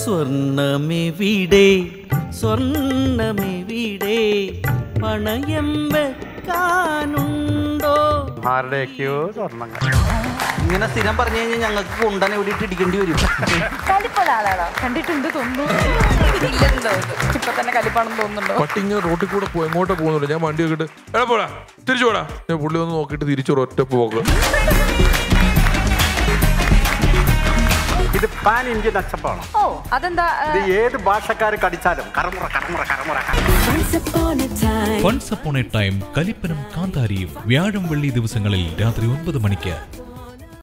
സ്വർണമെവിടെ സ്വർണമെവിടെ പണയം വെക്കാനുണ്ടോ ആരുടെയൊക്കെയോ സ്വർണ്ണങ്ങൾ ഇങ്ങനെ സ്ഥിരം പറഞ്ഞു കഴിഞ്ഞാൽ ഞങ്ങൾക്ക് കൊണ്ടനെ ഇവിടെ ഇട്ട് ഇടിക്കേണ്ടി വരും കലിപ്പുള്ള ആളാണോ കണ്ടിട്ടുണ്ട് തോന്നുന്നു ഇല്ലെന്ന് തോന്നുന്നു ഇപ്പൊ തന്നെ കലിപ്പാണെന്ന് തോന്നുന്നുണ്ടോ പട്ടി ഇങ്ങനെ റോട്ടിൽ കൂടെ പോ എങ്ങോട്ടാ പോകുന്നില്ല ഞാൻ വണ്ടി നോക്കിയിട്ട് എടാ പോടാ തിരിച്ചു പോടാ ഞാൻ പുള്ളി ഒന്ന് നോക്കിയിട്ട് തിരിച്ചു ഒറ്റ പോക്ക് ഇത് പാൻ ഇന്ത്യൻ അച്ചപ്പാണ് ഓ അതെന്താ ആ, ഇത് ഏത് ഭാഷക്കാർ കടിച്ചാലും കറമുറ കറമുറ കറമുറ വൺസ് അപ്പോൺ എ ടൈം കലിപ്പനം കാന്താരിയും വ്യാഴം വെള്ളി ദിവസങ്ങളിൽ രാത്രി ഒൻപത് മണിക്ക്